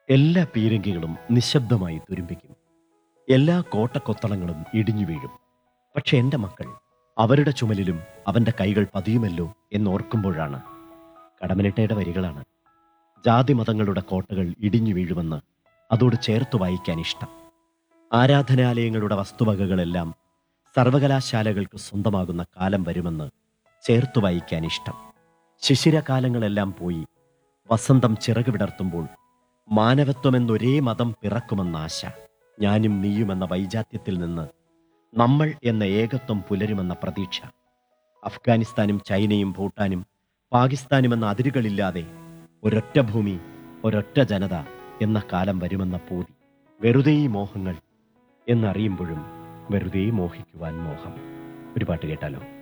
എല്ലാ പീരങ്കികളും നിശബ്ദമായി തുരുമ്പിക്കും എല്ലാ കോട്ടക്കൊത്തളങ്ങളും ഇടിഞ്ഞു വീഴും പക്ഷെ എൻ്റെ മക്കൾ അവരുടെ ചുമലിലും അവൻ്റെ കൈകൾ പതിയുമല്ലോ എന്നോർക്കുമ്പോഴാണ് കടമനിട്ടയുടെ വരികളാണ് ജാതിമതങ്ങളുടെ കോട്ടകൾ ഇടിഞ്ഞു വീഴുമെന്ന് അതോട് ചേർത്ത് വായിക്കാൻ ഇഷ്ടം ആരാധനാലയങ്ങളുടെ വസ്തുവകകളെല്ലാം സർവകലാശാലകൾക്ക് സ്വന്തമാകുന്ന കാലം വരുമെന്ന് ചേർത്തു വായിക്കാൻ ഇഷ്ടം ശിശിരകാലങ്ങളെല്ലാം പോയി വസന്തം ചിറക് വിടർത്തുമ്പോൾ മാനവത്വമെന്നൊരേ മതം പിറക്കുമെന്ന ആശ ഞാനും നീയുമെന്ന വൈജാത്യത്തിൽ നിന്ന് നമ്മൾ എന്ന ഏകത്വം പുലരുമെന്ന പ്രതീക്ഷ അഫ്ഗാനിസ്ഥാനും ചൈനയും ഭൂട്ടാനും പാകിസ്ഥാനും എന്ന അതിരുകളില്ലാതെ ഒരൊറ്റ ഭൂമി ഒരൊറ്റ ജനത എന്ന കാലം വരുമെന്ന പൂതി വെറുതെ ഈ മോഹങ്ങൾ എന്നറിയുമ്പോഴും വെറുതെ മോഹിക്കുവാൻ മോഹം ഒരു പാട്ട് കേട്ടാലോ